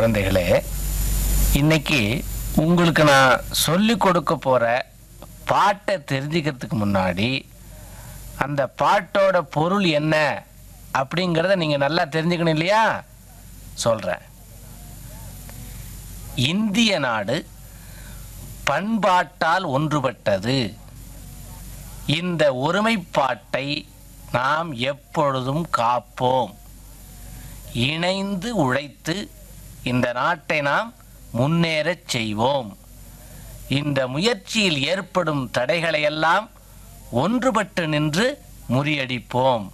குழந்தைகளே இன்னைக்கு உங்களுக்கு நான் சொல்லிக் கொடுக்க போற பாட்டை தெரிஞ்சுக்கிறதுக்கு முன்னாடி அந்த பாட்டோட பொருள் என்ன அப்படிங்கிறத நீங்க நல்லா தெரிஞ்சுக்கணும் இல்லையா சொல்றேன் இந்திய நாடு பண்பாட்டால் ஒன்றுபட்டது இந்த ஒருமைப்பாட்டை நாம் எப்பொழுதும் காப்போம் இணைந்து உழைத்து இந்த நாட்டை நாம் முன்னேறச் செய்வோம் இந்த முயற்சியில் ஏற்படும் தடைகளையெல்லாம் ஒன்றுபட்டு நின்று முறியடிப்போம்